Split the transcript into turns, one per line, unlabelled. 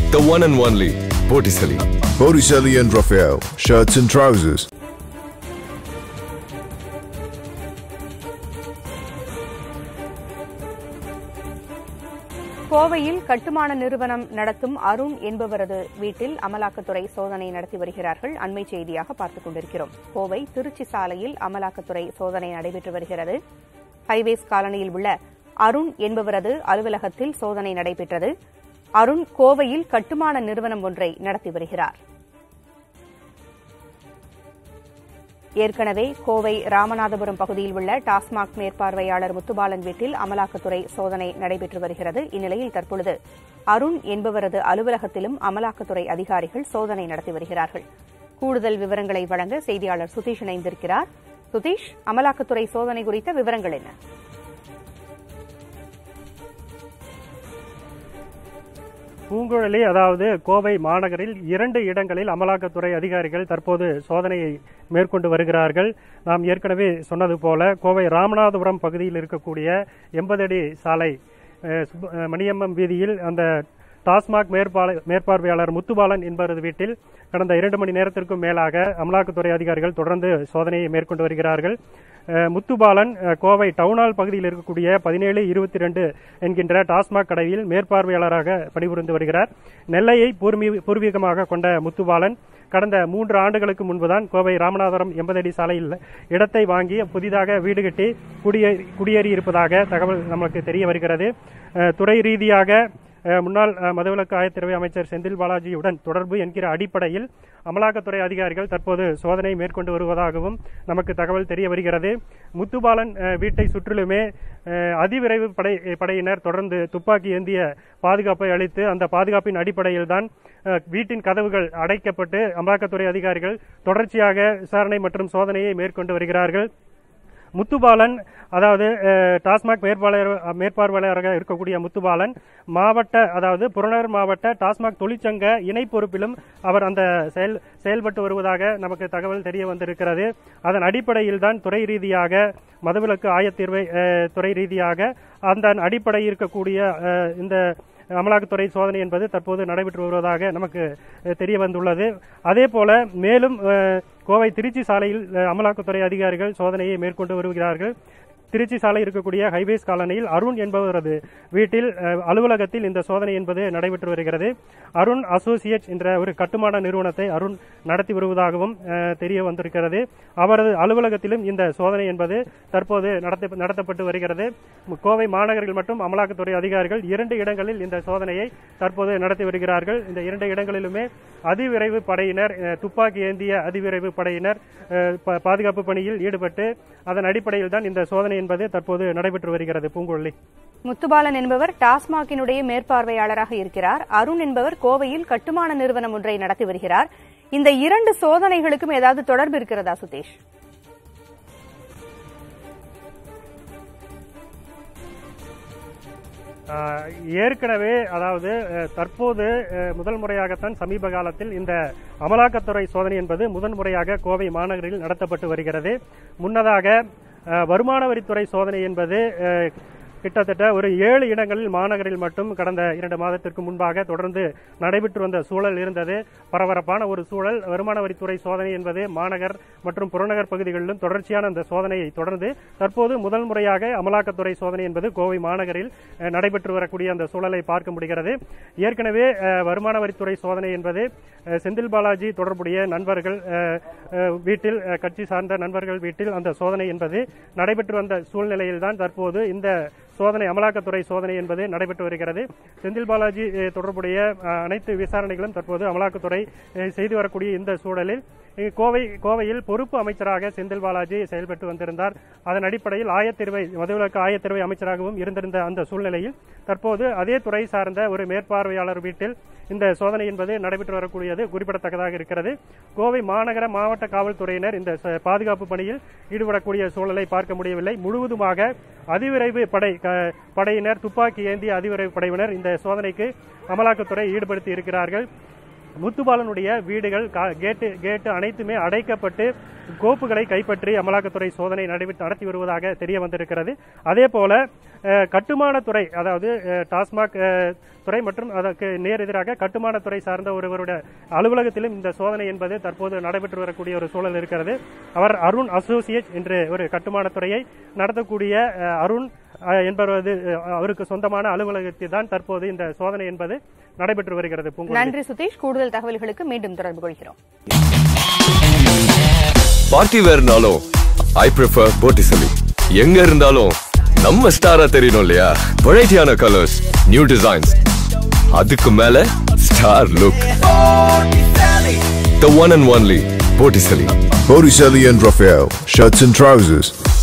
The one and only Botticelli.
Botticelli and Raphael, shirts and trousers.
கோவையில் கட்டுமான நிறுவனம் நடத்தும் அருண் என்பவரது வீட்டில் அமலாக்கத்துறை சோதனை நடத்தி வருகிறார்கள் அண்மை செய்தியாக பார்த்துக் கொண்டிருக்கிறோம் கோவை திருச்சி சாலையில் அமலாக்கத்துறை சோதனை நடைபெற்று வருகிறது ஹைவேஸ் காலனியில் உள்ள அருண் என்பவரது அலுவலகத்தில் சோதனை நடைபெற்றது அருண் கோவையில் கட்டுமான நிறுவனம் ஒன்றை நடத்தி வருகிறார் ஏற்கனவே கோவை ராமநாதபுரம் பகுதியில் உள்ள டாஸ்மாக் மேற்பார்வையாளர் முத்துபாலன் வீட்டில் அமலாக்கத்துறை சோதனை நடைபெற்று வருகிறது இந்நிலையில் தற்பொழுது அருண் என்பவரது அலுவலகத்திலும் அமலாக்கத்துறை அதிகாரிகள் சோதனை நடத்தி வருகிறார்கள் கூடுதல் விவரங்களை வழங்க செய்தியாளர் சுதீஷ் இணைந்திருக்கிறார் சுதீஷ் அமலாக்கத்துறை சோதனை குறித்த விவரங்கள் என்ன
பூங்குழலி அதாவது கோவை மாநகரில் இரண்டு இடங்களில் அமலாக்கத்துறை அதிகாரிகள் தற்போது சோதனையை மேற்கொண்டு வருகிறார்கள் நாம் ஏற்கனவே சொன்னது போல கோவை ராமநாதபுரம் பகுதியில் இருக்கக்கூடிய எண்பது அடி சாலை அஹ், சுப்ப- அஹ், மணியம்மன் வீதியில் அந்த டாஸ்மாக் மேற்பாள- மேற்பார்வையாளர் முத்துபாலன் என்பவரது வீட்டில் கடந்த இரண்டு மணி நேரத்திற்கும் மேலாக அமலாக்கத்துறை அதிகாரிகள் தொடர்ந்து சோதனையை மேற்கொண்டு வருகிறார்கள் அஹ், முத்துபாலன் அஹ், கோவை டவுனால் பகுதியில் இருக்கக்கூடிய பதினேழு இருபத்தி ரெண்டு என்கின்ற டாஸ்மாக் கடையில் மேற்பார்வையாளராக பணிபுரிந்து வருகிறார் நெல்லையை பூர்வீ- பூர்வீகமாக கொண்ட முத்துபாலன் கடந்த மூன்று ஆண்டுகளுக்கு முன்புதான் கோவை ராமநாதபுரம் எண்பது அடி சாலையில் இடத்தை வாங்கி புதிதாக வீடு கட்டி குடியேறி குடியேறி இருப்பதாக தகவல் நமக்கு தெரிய வருகிறது அஹ், துறை ரீதியாக அஹ், முன்னாள் அஹ், மதுவிலக்கு ஆயத்திரவை அமைச்சர் செந்தில் பாலாஜியுடன் தொடர்பு என்கிற அடிப்படையில் அமலாக்கத்துறை அதிகாரிகள் தற்போது சோதனை மேற்கொண்டு வருவதாகவும் நமக்கு தகவல் தெரிய வருகிறது முத்துபாலன் அஹ், வீட்டை சுற்றிலுமே அஹ், அதிவிரைவு படை படையினர் தொடர்ந்து துப்பாக்கி ஏந்திய பாதுகாப்பை அளித்து அந்த பாதுகாப்பின் அடிப்படையில் தான் வீட்டின் கதவுகள் அடைக்கப்பட்டு அமலாக்கத்துறை அதிகாரிகள் தொடர்ச்சியாக விசாரணை மற்றும் சோதனையை மேற்கொண்டு வருகிறார்கள் முத்துபாலன் அதாவது அஹ், டாஸ்மாக் மேற்பாளையர் மேற்பார்வையாளராக இருக்கக்கூடிய முத்துபாலன் மாவட்ட அதாவது புறநகர் மாவட்ட டாஸ்மாக் தொழிற்சங்க இணை பொறுப்பிலும் அவர் அந்த செயல் செயல்பட்டு வருவதாக நமக்கு தகவல் தெரிய வந்திருக்கிறது அதன் அடிப்படையில் தான் துறை ரீதியாக மதுவிலக்கு ஆயத்தீர்வை அஹ், துறை ரீதியாக அந்த அடிப்படையில் இருக்கக்கூடிய அஹ், இந்த அமலாக்கத்துறை சோதனை என்பது தற்போது நடைபெற்று வருவதாக நமக்கு அஹ், தெரிய வந்துள்ளது அதே போல மேலும் அஹ், கோவை திருச்சி சாலையில் அஹ், அமலாக்கத்துறை அதிகாரிகள் சோதனையை மேற்கொண்டு வருகிறார்கள் திருச்சி சாலை இருக்கக்கூடிய ஹைவேஸ் காலனியில் அருண் என்பவரது வீட்டில் அஹ், அலுவலகத்தில் இந்த சோதனை என்பது நடைபெற்று வருகிறது அருண் அசோசியேட்ஸ் என்ற ஒரு கட்டுமான நிறுவனத்தை அருண் நடத்தி வருவதாகவும் அஹ், தெரிய வந்திருக்கிறது அவரது அலுவலகத்திலும் இந்த சோதனை என்பது தற்போது நடத்த நடத்தப்பட்டு வருகிறது கோவை மாநகரில் மற்றும் அமலாக்கத்துறை அதிகாரிகள் இரண்டு இடங்களில் இந்த சோதனையை தற்போது நடத்தி வருகிறார்கள் இந்த இரண்டு இடங்களிலுமே அதிவிரைவு படையினர் அஹ், துப்பாக்கி ஏந்திய அதிவிரைவு படையினர் அஹ், பா- பாதுகாப்பு பணியில் ஈடுபட்டு அதன் அடிப்படையில் தான் இந்த சோதனை என்பது தற்போது நடைபெற்று வருகிறது பூங்குழலி
முத்துபாலன் என்பவர் டாஸ்மாகினுடைய மேற்பார்வையாளராக இருக்கிறார் அருண் என்பவர் கோவையில் கட்டுமான நிறுவனம் ஒன்றை நடத்தி வருகிறார் இந்த இரண்டு சோதனைகளுக்கும் ஏதாவது தொடர்பு இருக்கிறதா சுதீஷ்
ஆஹ் ஏற்கனவே அதாவது அஹ், தற்போது அஹ், முதல் முறையாகத்தான் சமீப காலத்தில் இந்த அமலாக்கத்துறை சோதனை என்பது முதன் முறையாக கோவை மாநகரில் நடத்தப்பட்டு வருகிறது முன்னதாக அஹ், வருமான வரித்துறை சோதனை என்பது அஹ், கிட்டத்தட்ட ஒரு ஏழு இடங்களில் மாநகரில் மட்டும் கடந்த இரண்டு மாதத்திற்கு முன்பாக தொடர்ந்து நடைபெற்று வந்த சூழல் இருந்தது பரபரப்பான ஒரு சூழல் வருமான வரித்துறை சோதனை என்பது மாநகர் மற்றும் புறநகர் பகுதிகளிலும் தொடர்ச்சியான அந்த சோதனையை தொடர்ந்து தற்போது முதல் முறையாக அமலாக்கத்துறை சோதனை என்பது கோவை மாநகரில் அஹ், நடைபெற்று வரக்கூடிய அந்த சூழலை பார்க்க முடிகிறது ஏற்கனவே அஹ், வருமான வரித்துறை சோதனை என்பது அஹ், செந்தில் பாலாஜி தொடர்புடைய நண்பர்கள் அஹ், அஹ், வீட்டில் அஹ், கட்சி சார்ந்த நண்பர்கள் வீட்டில் அந்த சோதனை என்பது நடைபெற்று வந்த சூழ்நிலையில்தான் தற்போது இந்த சோதனை அமலாக்கத்துறை சோதனை என்பது நடைபெற்று வருகிறது செந்தில் பாலாஜி அஹ், தொடர்புடைய அஹ், அனைத்து விசாரணைகளும் தற்போது அமலாக்கத்துறை அஹ், செய்து வரக்கூடிய இந்த சூழலில் அஹ், கோவை கோவையில் பொறுப்பு அமைச்சராக செந்தில் பாலாஜி செயல்பட்டு வந்திருந்தார் அதன் அடிப்படையில் ஆயத்தீர்வை மதுவிலக்கு ஆயத்தீர்வை அமைச்சராகவும் இருந்திருந்த அந்த சூழ்நிலையில் தற்போது அதே துறை சார்ந்த ஒரு மேற்பார்வையாளர் வீட்டில் இந்த சோதனை என்பது நடைபெற்று வரக்கூடியது குறிப்பிடத்தக்கதாக இருக்கிறது கோவை மாநகர மாவட்ட காவல்துறையினர் இந்த ச- பாதுகாப்பு பணியில் ஈடுபடக்கூடிய சூழலை பார்க்க முடியவில்லை முழுவதுமாக அதிவிரைவு படை க- படையினர் துப்பாக்கி ஏந்திய அதிவிரைவு படையினர் இந்த சோதனைக்கு அமலாக்கத்துறை ஈடுபடுத்தி இருக்கிறார்கள் முத்துபாலனுடைய வீடுகள் கா- கேட்டு கேட்டு அனைத்துமே அடைக்கப்பட்டு கோப்புகளை கைப்பற்றி அமலாக்கத்துறை சோதனை நடைபெற்று நடத்தி வருவதாக தெரிய வந்திருக்கிறது அதே போல அஹ், கட்டுமானத்துறை அதாவது அஹ், டாஸ்மாக் அஹ், துறை மற்றும் அதற்கு நேர் எதிராக கட்டுமானத்துறை சார்ந்த ஒருவருடைய அலுவலகத்திலும் இந்த சோதனை என்பது தற்போது நடைபெற்று வரக்கூடிய ஒரு சூழல் இருக்கிறது அவர் அருண் அசோசியேட் என்று ஒரு கட்டுமானத்துறையை நடத்தக்கூடிய அஹ், அருண் அஹ், என்பவரது அஹ், அவருக்கு சொந்தமான அலுவலகத்தில் தான் தற்போது இந்த சோதனை என்பது நடைபெற்று வருகிறது பூங்குழலி
நன்றி சுதீஷ் கூடுதல் தகவல்களுக்கு மீண்டும் தொடர்பு கொள்கிறோம்
பார்ட்டி வேர்னாலும் ஐ ப்ரிஃபர் போட்டிசலி எங்க இருந்தாலும் நம்ம ஸ்டாரா தெரியணும் இல்லையா வெரைட்டியான கலர்ஸ் நியூ டிசைன்ஸ் அதுக்கு மேல star look the one and only Botticelli
Botticelli and Raphael, shirts and trousers.